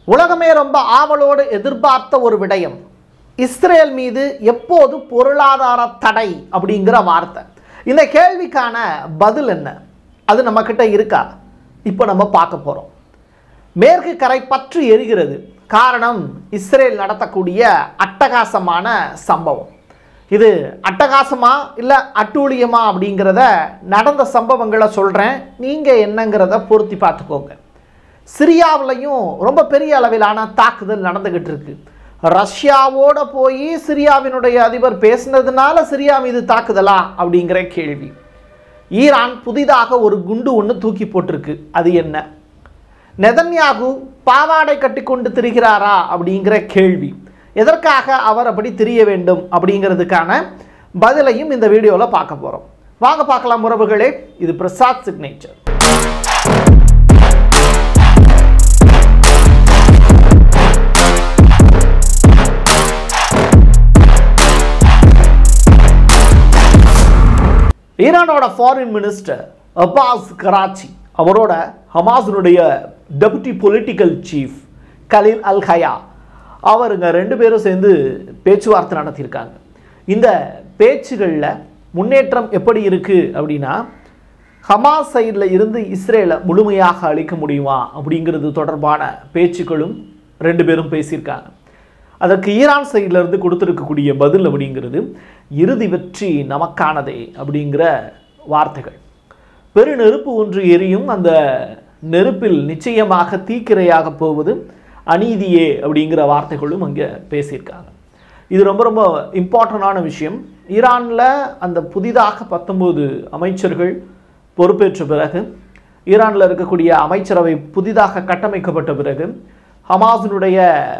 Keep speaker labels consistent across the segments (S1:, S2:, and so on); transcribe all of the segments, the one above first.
S1: உலகமே ரொம்ப ஆவலோடு எதிர்பார்த்த ஒரு விடயம் இஸ்ரேல் மீது எப்போது பொருளாதார தடை அப்படிங்கிற வார்த்தை இந்த கேள்விக்கான பதில் என்ன அது நம்மக்கிட்ட இருக்கா இப்போ நம்ம பார்க்க போகிறோம் மேற்கு கரை பற்றி எரிகிறது காரணம் இஸ்ரேல் நடத்தக்கூடிய அட்டகாசமான சம்பவம் இது அட்டகாசமா இல்லை அட்டூழியமா அப்படிங்கிறத நடந்த சம்பவங்களை சொல்கிறேன் நீங்கள் என்னங்கிறத பொருத்தி பார்த்துக்கோங்க சிரியாவிலையும் ரொம்ப பெரிய அளவிலான தாக்குதல் நடந்துகிட்டு இருக்கு ரஷ்யாவோட போய் சிரியாவினுடைய அதிபர் பேசினதுனால சிரியா மீது தாக்குதலா அப்படிங்கிற கேள்வி ஈரான் புதிதாக ஒரு குண்டு ஒன்று தூக்கி போட்டிருக்கு அது என்ன நெதன்யாகு பாவாடை கட்டி கொண்டு திரிகிறாரா அப்படிங்கிற கேள்வி எதற்காக அவர் அப்படி திரிய வேண்டும் அப்படிங்கிறதுக்கான பதிலையும் இந்த வீடியோவில் பார்க்க போகிறோம் வாங்க பார்க்கலாம் உறவுகளே இது பிரசாத் சிக்னேச்சர் ஈரானோட ஃபாரின் மினிஸ்டர் அப்பாஸ் கராச்சி அவரோட ஹமாஸினுடைய deputy political chief Khalil al Hayya அவருங்க ரெண்டு பேரும் சேர்ந்து பேச்சுவார்த்தை நடத்தியிருக்காங்க இந்த பேச்சுகளில் முன்னேற்றம் எப்படி இருக்குது அப்படின்னா ஹமாஸ் சைடில் இருந்து இஸ்ரேலை முழுமையாக அழிக்க முடியுமா அப்படிங்கிறது தொடர்பான பேச்சுக்களும் ரெண்டு பேரும் பேசியிருக்காங்க அதற்கு ஈரான் சைடில் இருந்து கொடுத்துருக்கக்கூடிய பதில் அப்படிங்கிறது இறுதி வெற்றி நமக்கானதே அப்படிங்கிற வார்த்தைகள் பெரு நெருப்பு ஒன்று எரியும் அந்த நெருப்பில் நிச்சயமாக தீக்கிரையாக போவது அநீதியே அப்படிங்கிற வார்த்தைகளும் அங்கே பேசியிருக்காங்க இது ரொம்ப ரொம்ப இம்பார்ட்டண்டான விஷயம் ஈரானில் அந்த புதிதாக பத்தொம்போது அமைச்சர்கள் பொறுப்பேற்ற பிறகு ஈரானில் இருக்கக்கூடிய அமைச்சரவை புதிதாக கட்டமைக்கப்பட்ட பிறகு ஹமாஸினுடைய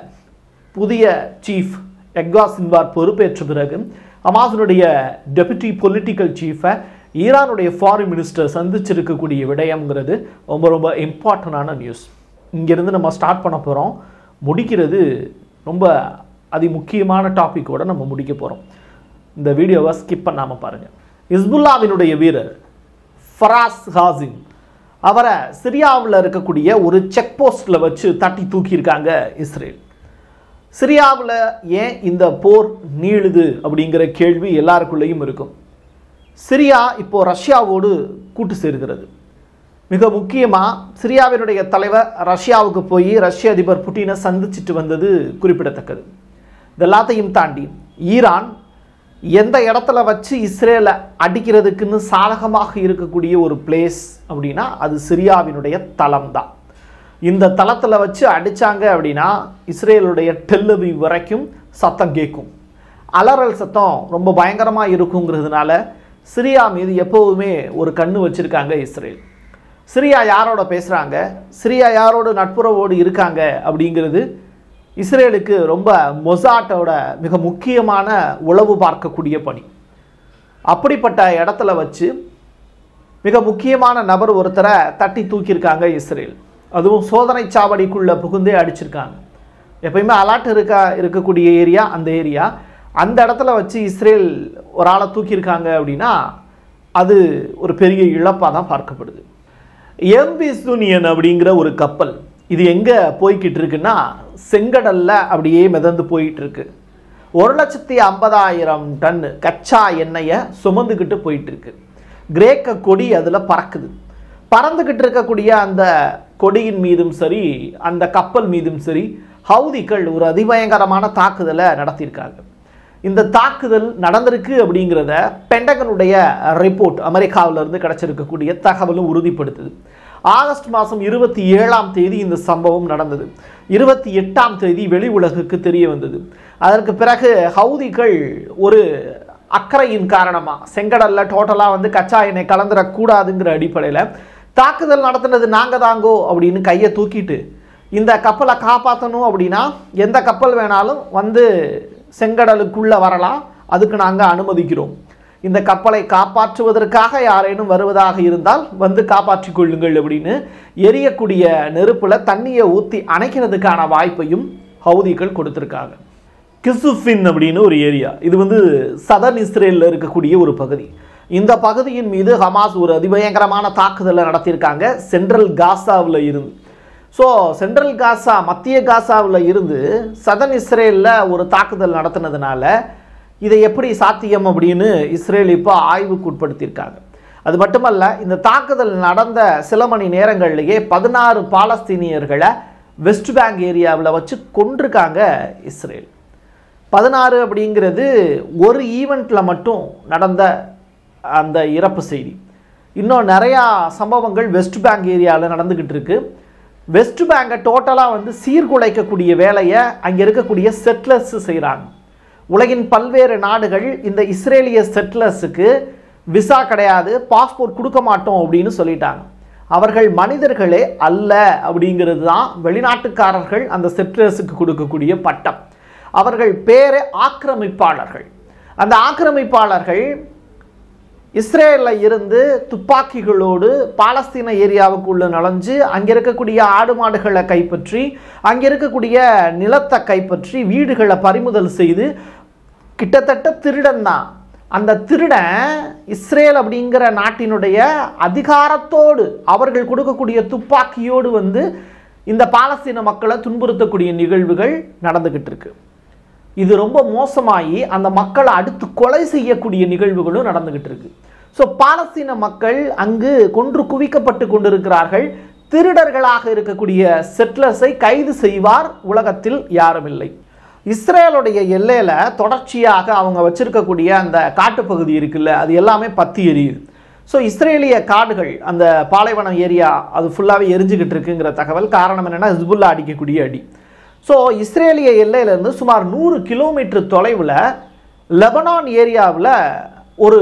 S1: புதிய சீஃப் எக்வா சின்வார் பொறுப்பேற்ற பிறகு ஹமாஸினுடைய டெபுட்டி பொலிட்டிக்கல் சீஃபை ஈரானுடைய ஃபாரின் மினிஸ்டர் சந்திச்சிருக்கக்கூடிய விடயம்ங்கிறது ரொம்ப ரொம்ப இம்பார்ட்டண்டான நியூஸ் இங்கேருந்து நம்ம ஸ்டார்ட் பண்ண போகிறோம் முடிக்கிறது ரொம்ப அதி முக்கியமான டாப்பிக்கோட நம்ம முடிக்க போகிறோம் இந்த வீடியோவை ஸ்கிப் பண்ணாமல் பாருங்கள் இஸ்புல்லாவினுடைய வீரர் ஃபராஸ் ஹாசிம் அவரை சிரியாவில் இருக்கக்கூடிய ஒரு செக் போஸ்ட்டில் வச்சு தட்டி தூக்கியிருக்காங்க இஸ்ரேல் சிரியாவில் ஏன் இந்த போர் நீளுது அப்படிங்கிற கேள்வி எல்லாருக்குள்ளேயும் இருக்கும் சிரியா இப்போ ரஷ்யாவோடு கூட்டு சேர்கிறது மிக முக்கியமாக சிரியாவினுடைய தலைவர் ரஷ்யாவுக்கு போய் ரஷ்ய அதிபர் புட்டினை சந்திச்சிட்டு வந்தது குறிப்பிடத்தக்கது இதெல்லாத்தையும் தாண்டி ஈரான் எந்த இடத்துல வச்சு இஸ்ரேலை அடிக்கிறதுக்குன்னு சாதகமாக இருக்கக்கூடிய ஒரு பிளேஸ் அப்படின்னா அது சிரியாவினுடைய தளம் தான் இந்த தளத்தில் வச்சு அடித்தாங்க அப்படின்னா இஸ்ரேலுடைய டெல்லவி வரைக்கும் சத்தம் கேட்கும் அலறல் சத்தம் ரொம்ப பயங்கரமாக இருக்குங்கிறதுனால சிரியா மீது எப்போவுமே ஒரு கண்ணு வச்சுருக்காங்க இஸ்ரேல் சிரியா யாரோட பேசுகிறாங்க சிரியா யாரோட நட்புறவோடு இருக்காங்க அப்படிங்கிறது இஸ்ரேலுக்கு ரொம்ப மொசாட்டோட மிக முக்கியமான உளவு பார்க்கக்கூடிய பணி அப்படிப்பட்ட இடத்துல வச்சு மிக முக்கியமான நபர் ஒருத்தரை தட்டி தூக்கியிருக்காங்க இஸ்ரேல் அதுவும் சோதனை சாவடிக்குள்ளே புகுந்தே அடிச்சிருக்காங்க எப்பயுமே அலாட் இருக்கா இருக்கக்கூடிய ஏரியா அந்த ஏரியா அந்த இடத்துல வச்சு இஸ்ரேல் ஒரு ஆளை தூக்கியிருக்காங்க அப்படின்னா அது ஒரு பெரிய இழப்பாக தான் பார்க்கப்படுது எம்வி சூனியன் அப்படிங்கிற ஒரு கப்பல் இது எங்கே போய்கிட்டு இருக்குன்னா செங்கடல்ல அப்படியே மிதந்து போயிட்டு இருக்கு ஒரு லட்சத்தி ஐம்பதாயிரம் டன் கச்சா எண்ணெயை சுமந்துக்கிட்டு போயிட்டு இருக்கு கிரேக்க கொடி அதில் பறக்குது பறந்துக்கிட்டு இருக்கக்கூடிய அந்த கொடியின் மீதும் சரி அந்த கப்பல் மீதும் சரி ஹவுதிகள் ஒரு அதிபயங்கரமான தாக்குதலை நடத்தியிருக்காங்க இந்த தாக்குதல் நடந்திருக்கு அப்படிங்கிறத பெண்டகனுடைய ரிப்போர்ட் அமெரிக்காவிலிருந்து கிடைச்சிருக்கக்கூடிய தகவலும் உறுதிப்படுத்துது ஆகஸ்ட் மாதம் இருபத்தி ஏழாம் தேதி இந்த சம்பவம் நடந்தது இருபத்தி எட்டாம் தேதி வெளி உலகுக்கு தெரிய வந்தது அதற்கு பிறகு ஹவுதிகள் ஒரு அக்கறையின் காரணமாக செங்கடலில் டோட்டலாக வந்து கச்சா எண்ணெய் கலந்துடக்கூடாதுங்கிற அடிப்படையில் தாக்குதல் நடத்துனது நாங்கள் தாங்கோ அப்படின்னு கையை தூக்கிட்டு இந்த கப்பலை காப்பாற்றணும் அப்படின்னா எந்த கப்பல் வேணாலும் வந்து செங்கடலுக்குள்ளே வரலாம் அதுக்கு நாங்கள் அனுமதிக்கிறோம் இந்த கப்பலை காப்பாற்றுவதற்காக யாரேனும் வருவதாக இருந்தால் வந்து காப்பாற்றிக் கொள்ளுங்கள் அப்படின்னு எரியக்கூடிய நெருப்பில் தண்ணியை ஊற்றி அணைக்கிறதுக்கான வாய்ப்பையும் ஹவுதிகள் கொடுத்துருக்காங்க கிசுஃபின் அப்படின்னு ஒரு ஏரியா இது வந்து சதன் இஸ்ரேலில் இருக்கக்கூடிய ஒரு பகுதி இந்த பகுதியின் மீது ஹமாஸ் ஒரு அதிபயங்கரமான தாக்குதலை நடத்தியிருக்காங்க சென்ட்ரல் காசாவில் இருந்து ஸோ சென்ட்ரல் காசா மத்திய காசாவில் இருந்து சதன் இஸ்ரேலில் ஒரு தாக்குதல் நடத்தினதுனால இதை எப்படி சாத்தியம் அப்படின்னு இஸ்ரேல் இப்போ ஆய்வுக்கு உட்படுத்தியிருக்காங்க அது மட்டுமல்ல இந்த தாக்குதல் நடந்த சில மணி நேரங்கள்லேயே பதினாறு பாலஸ்தீனியர்களை வெஸ்ட் பேங்க் ஏரியாவில் வச்சு கொண்டிருக்காங்க இஸ்ரேல் பதினாறு அப்படிங்கிறது ஒரு ஈவெண்ட்டில் மட்டும் நடந்த அந்த இறப்பு செய்தி இன்னும் நிறையா சம்பவங்கள் வெஸ்ட் பேங்க் ஏரியாவில் நடந்துக்கிட்டு இருக்கு வெஸ்ட் பேங்கை டோட்டலாக வந்து சீர்குலைக்கக்கூடிய வேலையை அங்கே இருக்கக்கூடிய செட்லர்ஸ் செய்கிறாங்க உலகின் பல்வேறு நாடுகள் இந்த இஸ்ரேலிய செட்லர்ஸுக்கு விசா கிடையாது பாஸ்போர்ட் கொடுக்க மாட்டோம் அப்படின்னு சொல்லிட்டாங்க அவர்கள் மனிதர்களே அல்ல அப்படிங்கிறது தான் வெளிநாட்டுக்காரர்கள் அந்த செட்லர்ஸுக்கு கொடுக்கக்கூடிய பட்டம் அவர்கள் பேரே ஆக்கிரமிப்பாளர்கள் அந்த ஆக்கிரமிப்பாளர்கள் இஸ்ரேலில் இருந்து துப்பாக்கிகளோடு பாலஸ்தீன ஏரியாவுக்குள்ள நுழைஞ்சு அங்கே இருக்கக்கூடிய ஆடு மாடுகளை கைப்பற்றி அங்கே இருக்கக்கூடிய நிலத்தை கைப்பற்றி வீடுகளை பறிமுதல் செய்து கிட்டத்தட்ட திருடன் தான் அந்த திருடன் இஸ்ரேல் அப்படிங்கிற நாட்டினுடைய அதிகாரத்தோடு அவர்கள் கொடுக்கக்கூடிய துப்பாக்கியோடு வந்து இந்த பாலஸ்தீன மக்களை துன்புறுத்தக்கூடிய நிகழ்வுகள் நடந்துக்கிட்டு இருக்கு இது ரொம்ப மோசமாகி அந்த மக்களை அடுத்து கொலை செய்யக்கூடிய நிகழ்வுகளும் நடந்துகிட்டு இருக்கு ஸோ பாலஸ்தீன மக்கள் அங்கு கொன்று குவிக்கப்பட்டு கொண்டிருக்கிறார்கள் திருடர்களாக இருக்கக்கூடிய செட்லர்ஸை கைது செய்வார் உலகத்தில் யாரும் இல்லை இஸ்ரேலுடைய எல்லையில் தொடர்ச்சியாக அவங்க வச்சிருக்கக்கூடிய அந்த காட்டுப்பகுதி இருக்குல்ல அது எல்லாமே பத்தி எரியுது ஸோ இஸ்ரேலிய காடுகள் அந்த பாலைவனம் ஏரியா அது ஃபுல்லாகவே எரிஞ்சுக்கிட்டு இருக்குங்கிற தகவல் காரணம் என்னென்னா ஹிஸ்புல்லா அடிக்கக்கூடிய அடி ஸோ இஸ்ரேலிய எல்லையிலேருந்து சுமார் நூறு கிலோமீட்டர் தொலைவில் லெபனான் ஏரியாவில் ஒரு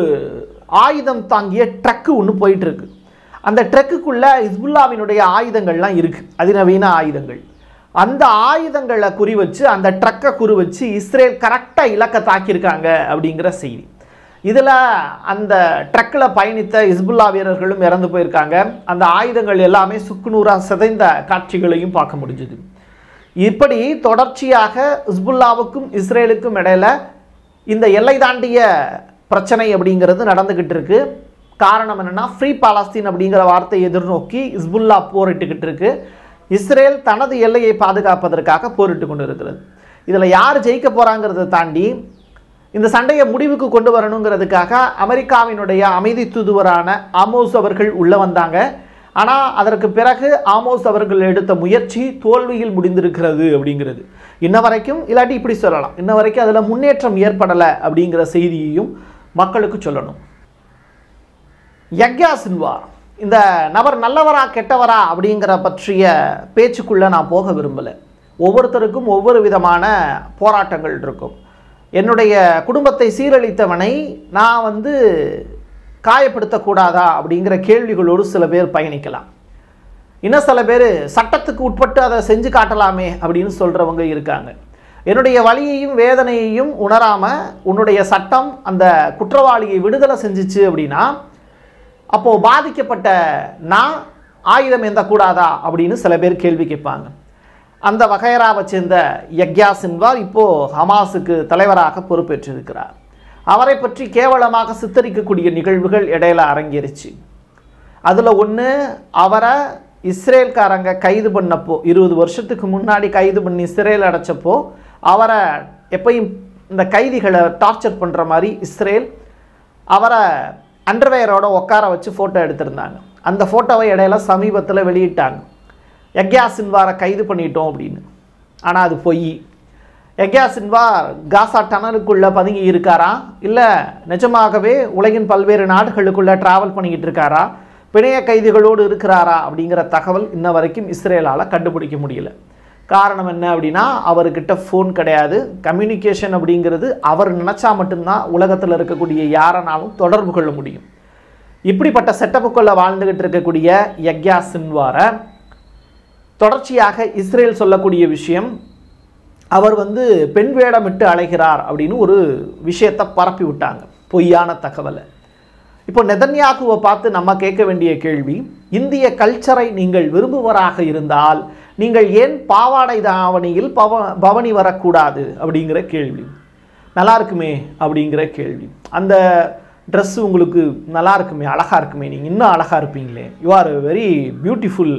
S1: ஆயுதம் தாங்கிய ட்ரக்கு ஒன்று போயிட்டு இருக்கு அந்த ட்ரக்குக்குள்ள இஸ்புல்லாவினுடைய ஆயுதங்கள்லாம் இருக்குது அதிநவீன ஆயுதங்கள் அந்த ஆயுதங்களை குறி வச்சு அந்த ட்ரக்கை குறி வச்சு இஸ்ரேல் கரெக்டாக இலக்கை தாக்கியிருக்காங்க அப்படிங்கிற செய்தி இதில் அந்த ட்ரக்கில் பயணித்த இஸ்புல்லா வீரர்களும் இறந்து போயிருக்காங்க அந்த ஆயுதங்கள் எல்லாமே சுக்குநூறாக சிதைந்த காட்சிகளையும் பார்க்க முடிஞ்சுது இப்படி தொடர்ச்சியாக இஸ்புல்லாவுக்கும் இஸ்ரேலுக்கும் இடையில இந்த எல்லை தாண்டிய பிரச்சனை அப்படிங்கிறது நடந்துக்கிட்டு இருக்கு காரணம் என்னன்னா ஃப்ரீ பாலஸ்தீன் அப்படிங்கிற வார்த்தையை எதிர்நோக்கி இஸ்புல்லா போரிட்டுக்கிட்டு இருக்கு இஸ்ரேல் தனது எல்லையை பாதுகாப்பதற்காக போரிட்டு கொண்டு இருக்கிறது இதில் யார் ஜெயிக்க போகிறாங்கிறத தாண்டி இந்த சண்டையை முடிவுக்கு கொண்டு வரணுங்கிறதுக்காக அமெரிக்காவினுடைய அமைதி தூதுவரான ஆமோஸ் அவர்கள் உள்ள வந்தாங்க ஆனால் அதற்கு பிறகு ஆமோஸ் அவர்கள் எடுத்த முயற்சி தோல்வியில் முடிந்திருக்கிறது அப்படிங்கிறது இன்ன வரைக்கும் இல்லாட்டி இப்படி சொல்லலாம் இன்ன வரைக்கும் அதில் முன்னேற்றம் ஏற்படலை அப்படிங்கிற செய்தியையும் மக்களுக்கு சொல்லணும் யக்யா சின்வா இந்த நபர் நல்லவரா கெட்டவரா அப்படிங்கிற பற்றிய பேச்சுக்குள்ளே நான் போக விரும்பலை ஒவ்வொருத்தருக்கும் ஒவ்வொரு விதமான போராட்டங்கள் இருக்கும் என்னுடைய குடும்பத்தை சீரழித்தவனை நான் வந்து காயப்படுத்தக்கூடாதா அப்படிங்கிற கேள்விகளோடு சில பேர் பயணிக்கலாம் இன்னும் சில பேர் சட்டத்துக்கு உட்பட்டு அதை செஞ்சு காட்டலாமே அப்படின்னு சொல்கிறவங்க இருக்காங்க என்னுடைய வலியையும் வேதனையையும் உணராமல் உன்னுடைய சட்டம் அந்த குற்றவாளியை விடுதலை செஞ்சுச்சு அப்படின்னா அப்போது பாதிக்கப்பட்ட நான் ஆயுதம் எந்தக்கூடாதா அப்படின்னு சில பேர் கேள்வி கேட்பாங்க அந்த வகையராவை சேர்ந்த யக்யா சின்வார் இப்போது ஹமாஸுக்கு தலைவராக பொறுப்பேற்றிருக்கிறார் அவரை பற்றி கேவலமாக சித்தரிக்கக்கூடிய நிகழ்வுகள் இடையில அரங்கேறிச்சு அதில் ஒன்று அவரை இஸ்ரேல்காரங்க கைது பண்ணப்போ இருபது வருஷத்துக்கு முன்னாடி கைது பண்ணி சிறையில் அடைச்சப்போ அவரை எப்பயும் இந்த கைதிகளை டார்ச்சர் பண்ணுற மாதிரி இஸ்ரேல் அவரை அண்டர்வேயரோட உட்கார வச்சு ஃபோட்டோ எடுத்திருந்தாங்க அந்த ஃபோட்டோவை இடையில சமீபத்தில் வெளியிட்டாங்க யக்யா சின்வாரை கைது பண்ணிட்டோம் அப்படின்னு ஆனால் அது பொய் யக்யா சின்வா காசா டனலுக்குள்ளே பதுங்கி இருக்காரா இல்லை நிஜமாகவே உலகின் பல்வேறு நாடுகளுக்குள்ளே ட்ராவல் பண்ணிக்கிட்டு இருக்காரா பிணைய கைதிகளோடு இருக்கிறாரா அப்படிங்கிற தகவல் இன்ன வரைக்கும் இஸ்ரேலால் கண்டுபிடிக்க முடியல காரணம் என்ன அப்படின்னா அவர்கிட்ட ஃபோன் கிடையாது கம்யூனிகேஷன் அப்படிங்கிறது அவர் நினச்சா மட்டும்தான் உலகத்தில் இருக்கக்கூடிய யாரனாலும் தொடர்பு கொள்ள முடியும் இப்படிப்பட்ட செட்டப்புக்குள்ளே வாழ்ந்துகிட்டு இருக்கக்கூடிய யக்யா சின்வாரை தொடர்ச்சியாக இஸ்ரேல் சொல்லக்கூடிய விஷயம் அவர் வந்து பெண் வேடமிட்டு அலைகிறார் அப்படின்னு ஒரு விஷயத்தை பரப்பி விட்டாங்க பொய்யான தகவலை இப்போ நெதன்யாகுவை பார்த்து நம்ம கேட்க வேண்டிய கேள்வி இந்திய கல்ச்சரை நீங்கள் விரும்புவராக இருந்தால் நீங்கள் ஏன் பாவாடை தாவணியில் பவ பவனி வரக்கூடாது அப்படிங்கிற கேள்வி நல்லா இருக்குமே அப்படிங்கிற கேள்வி அந்த ட்ரெஸ் உங்களுக்கு நல்லா இருக்குமே அழகாக இருக்குமே நீங்கள் இன்னும் அழகாக இருப்பீங்களே யூ ஆர் வெரி பியூட்டிஃபுல்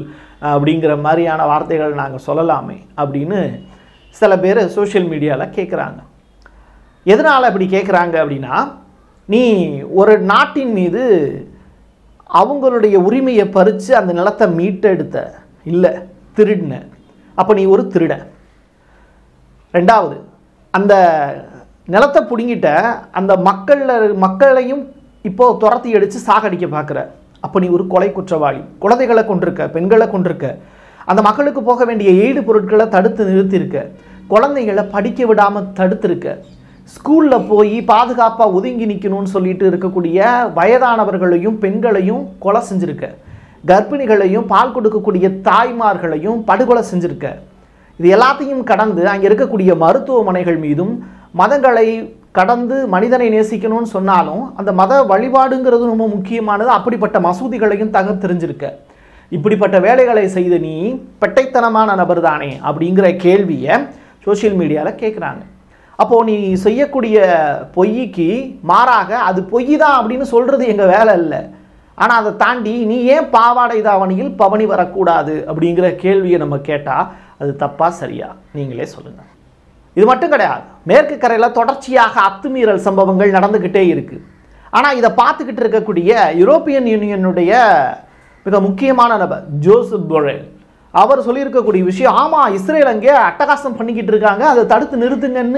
S1: அப்படிங்கிற மாதிரியான வார்த்தைகள் நாங்கள் சொல்லலாமே அப்படின்னு சில பேர் சோஷியல் மீடியாவில் கேட்குறாங்க எதனால் அப்படி கேட்குறாங்க அப்படின்னா நீ ஒரு நாட்டின் மீது அவங்களுடைய உரிமையை பறித்து அந்த நிலத்தை மீட்டெடுத்த இல்லை திருடின அப்போ நீ ஒரு திருடன் ரெண்டாவது அந்த நிலத்தை பிடுங்கிட்ட அந்த மக்களில் மக்களையும் இப்போ துரத்தி அடித்து சாகடிக்க பார்க்குற அப்போ நீ ஒரு கொலை குற்றவாளி குழந்தைகளை கொண்டிருக்க பெண்களை கொண்டிருக்க அந்த மக்களுக்கு போக வேண்டிய எய்டு பொருட்களை தடுத்து நிறுத்தியிருக்க குழந்தைகளை படிக்க விடாமல் தடுத்திருக்க ஸ்கூலில் போய் பாதுகாப்பாக ஒதுங்கி நிற்கணும்னு சொல்லிட்டு இருக்கக்கூடிய வயதானவர்களையும் பெண்களையும் கொலை செஞ்சுருக்க கர்ப்பிணிகளையும் பால் கொடுக்கக்கூடிய தாய்மார்களையும் படுகொலை செஞ்சுருக்க இது எல்லாத்தையும் கடந்து அங்கே இருக்கக்கூடிய மருத்துவமனைகள் மீதும் மதங்களை கடந்து மனிதனை நேசிக்கணும்னு சொன்னாலும் அந்த மத வழிபாடுங்கிறது ரொம்ப முக்கியமானது அப்படிப்பட்ட மசூதிகளையும் தக தெரிஞ்சிருக்க இப்படிப்பட்ட வேலைகளை செய்த நீ பெட்டைத்தனமான நபர் தானே அப்படிங்கிற கேள்வியை சோஷியல் மீடியாவில் கேட்குறாங்க அப்போது நீ செய்யக்கூடிய பொய்க்கு மாறாக அது பொய் தான் அப்படின்னு சொல்கிறது எங்கள் வேலை இல்லை ஆனால் அதை தாண்டி நீ ஏன் பாவாடை தாவணியில் பவனி வரக்கூடாது அப்படிங்கிற கேள்வியை நம்ம கேட்டால் அது தப்பா சரியா நீங்களே சொல்லுங்கள் இது மட்டும் கிடையாது மேற்கு கரையில் தொடர்ச்சியாக அத்துமீறல் சம்பவங்கள் நடந்துக்கிட்டே இருக்கு ஆனால் இதை பார்த்துக்கிட்டு இருக்கக்கூடிய யூரோப்பியன் யூனியனுடைய மிக முக்கியமான நபர் ஜோசப் பொரேல் அவர் சொல்லியிருக்கக்கூடிய விஷயம் ஆமாம் இஸ்ரேல் அங்கே அட்டகாசம் பண்ணிக்கிட்டு இருக்காங்க அதை தடுத்து நிறுத்துங்கன்னு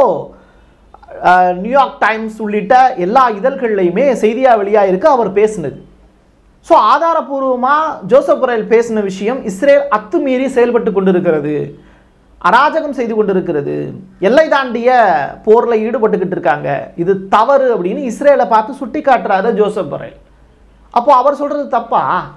S1: இப்போது நியூயார்க் டைம்ஸ் உள்ளிட்ட எல்லா இதழ்கள்லையுமே செய்தியாக வெளியாக இருக்கு அவர் பேசினது ஸோ ஆதாரபூர்வமாக ஜோசப் பொரேல் பேசின விஷயம் இஸ்ரேல் அத்துமீறி செயல்பட்டு கொண்டிருக்கிறது அராஜகம் செய்து கொண்டிருக்கிறது எல்லை தாண்டிய போரில் ஈடுபட்டுக்கிட்டு இருக்காங்க இது தவறு அப்படின்னு இஸ்ரேலை பார்த்து சுட்டி காட்டுறாரு ஜோசப் பொரேல் அப்போ அவர் சொல்கிறது தப்பா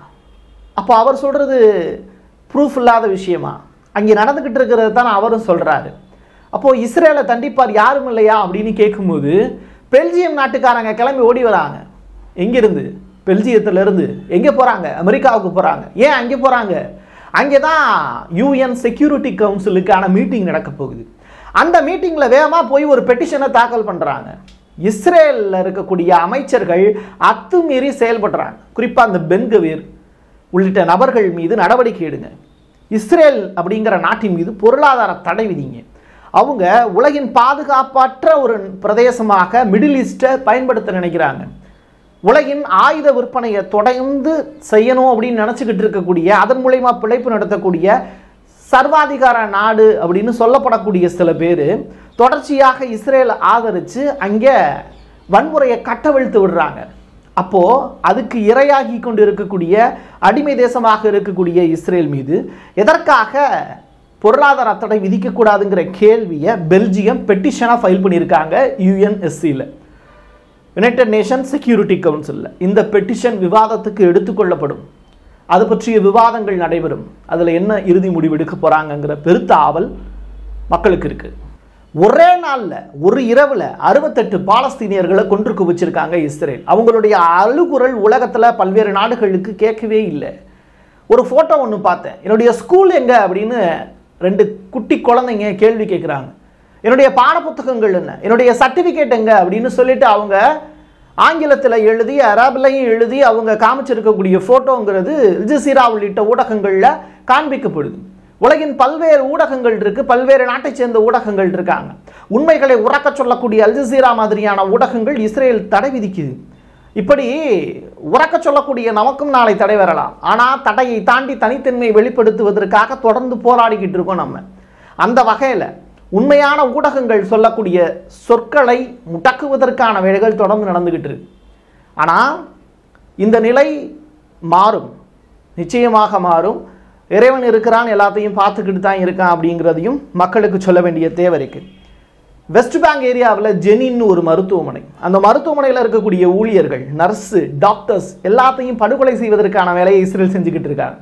S1: அப்போ அவர் சொல்கிறது ப்ரூஃப் இல்லாத விஷயமா அங்கே நடந்துக்கிட்டு இருக்கிறது தான் அவரும் சொல்கிறாரு அப்போது இஸ்ரேலை தண்டிப்பார் யாரும் இல்லையா அப்படின்னு கேட்கும்போது பெல்ஜியம் நாட்டுக்காரங்க கிளம்பி ஓடி வராங்க எங்கிருந்து பெல்ஜியத்திலிருந்து எங்கே போகிறாங்க அமெரிக்காவுக்கு போகிறாங்க ஏன் அங்கே போகிறாங்க அங்கே தான் யூஎன் செக்யூரிட்டி கவுன்சிலுக்கான மீட்டிங் நடக்க போகுது அந்த மீட்டிங்கில் வேகமாக போய் ஒரு பெட்டிஷனை தாக்கல் பண்ணுறாங்க இஸ்ரேலில் இருக்கக்கூடிய அமைச்சர்கள் அத்துமீறி செயல்படுறாங்க குறிப்பாக அந்த பென்கவீர் உள்ளிட்ட நபர்கள் மீது நடவடிக்கை எடுங்க இஸ்ரேல் அப்படிங்கிற நாட்டின் மீது பொருளாதார தடை விதிங்க அவங்க உலகின் பாதுகாப்பற்ற ஒரு பிரதேசமாக மிடில் ஈஸ்ட்டை பயன்படுத்த நினைக்கிறாங்க உலகின் ஆயுத விற்பனையை தொடர்ந்து செய்யணும் அப்படின்னு நினச்சிக்கிட்டு இருக்கக்கூடிய அதன் மூலயமா பிழைப்பு நடத்தக்கூடிய சர்வாதிகார நாடு அப்படின்னு சொல்லப்படக்கூடிய சில பேர் தொடர்ச்சியாக இஸ்ரேல் ஆதரித்து அங்கே வன்முறையை கட்டவிழ்த்து விடுறாங்க அப்போது அதுக்கு இரையாகி கொண்டு இருக்கக்கூடிய அடிமை தேசமாக இருக்கக்கூடிய இஸ்ரேல் மீது எதற்காக பொருளாதார தடை விதிக்கக்கூடாதுங்கிற கேள்வியை பெல்ஜியம் பெட்டிஷனாக ஃபைல் பண்ணியிருக்காங்க யுஎன்எஸ்சியில் யுனைடெட் நேஷன் செக்யூரிட்டி கவுன்சிலில் இந்த பெட்டிஷன் விவாதத்துக்கு எடுத்துக்கொள்ளப்படும் அது பற்றிய விவாதங்கள் நடைபெறும் அதில் என்ன இறுதி முடிவு எடுக்க போகிறாங்கங்கிற பெருத்த ஆவல் மக்களுக்கு இருக்குது ஒரே நாளில் ஒரு இரவில் அறுபத்தெட்டு பாலஸ்தீனியர்களை கொன்று குவிச்சிருக்காங்க இஸ்ரேல் அவங்களுடைய அழுகுரல் உலகத்தில் பல்வேறு நாடுகளுக்கு கேட்கவே இல்லை ஒரு ஃபோட்டோ ஒன்று பார்த்தேன் என்னுடைய ஸ்கூல் எங்கே அப்படின்னு ரெண்டு குட்டி குழந்தைங்க கேள்வி கேட்குறாங்க என்னுடைய பாடப்புத்தகங்கள் என்ன என்னுடைய சர்டிஃபிகேட் எங்க அப்படின்னு சொல்லிட்டு அவங்க ஆங்கிலத்தில் எழுதி அரபிலையும் எழுதி அவங்க காமிச்சிருக்கக்கூடிய ஃபோட்டோங்கிறது ஜிசிரா உள்ளிட்ட ஊடகங்களில் காண்பிக்கப்படுது உலகின் பல்வேறு ஊடகங்கள் இருக்கு பல்வேறு நாட்டைச் சேர்ந்த ஊடகங்கள் இருக்காங்க உண்மைகளை உறக்க சொல்லக்கூடிய அல்ஜசீரா மாதிரியான ஊடகங்கள் இஸ்ரேல் தடை விதிக்குது இப்படி உறக்க சொல்லக்கூடிய நமக்கும் நாளை தடை வரலாம் ஆனால் தடையை தாண்டி தனித்தன்மையை வெளிப்படுத்துவதற்காக தொடர்ந்து போராடிக்கிட்டு இருக்கோம் நம்ம அந்த வகையில் உண்மையான ஊடகங்கள் சொல்லக்கூடிய சொற்களை முடக்குவதற்கான வேலைகள் தொடர்ந்து நடந்துக்கிட்டு இருக்கு ஆனால் இந்த நிலை மாறும் நிச்சயமாக மாறும் இறைவன் இருக்கிறான் எல்லாத்தையும் பார்த்துக்கிட்டு தான் இருக்கான் அப்படிங்கிறதையும் மக்களுக்கு சொல்ல வேண்டிய தேவை இருக்கு வெஸ்ட் பேங்க் ஏரியாவில் ஜெனின்னு ஒரு மருத்துவமனை அந்த மருத்துவமனையில் இருக்கக்கூடிய ஊழியர்கள் நர்ஸு டாக்டர்ஸ் எல்லாத்தையும் படுகொலை செய்வதற்கான வேலையை இஸ்ரேல் செஞ்சுக்கிட்டு இருக்காங்க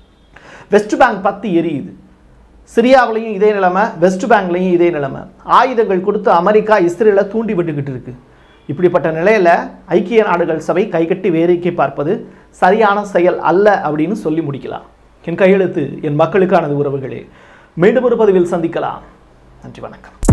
S1: வெஸ்ட் பேங்க் பத்து எரியுது சிரியாவிலையும் இதே நிலைமை வெஸ்ட் பேங்க்லையும் இதே நிலைமை ஆயுதங்கள் கொடுத்து அமெரிக்கா இஸ்ரேலை தூண்டி விட்டுக்கிட்டு இருக்கு இப்படிப்பட்ட நிலையில் ஐக்கிய நாடுகள் சபை கைகட்டி வேடிக்கை பார்ப்பது சரியான செயல் அல்ல அப்படின்னு சொல்லி முடிக்கலாம் என் கையெழுத்து என் மக்களுக்கானது உறவுகளே மீண்டும் ஒரு பதிவில் சந்திக்கலாம் நன்றி வணக்கம்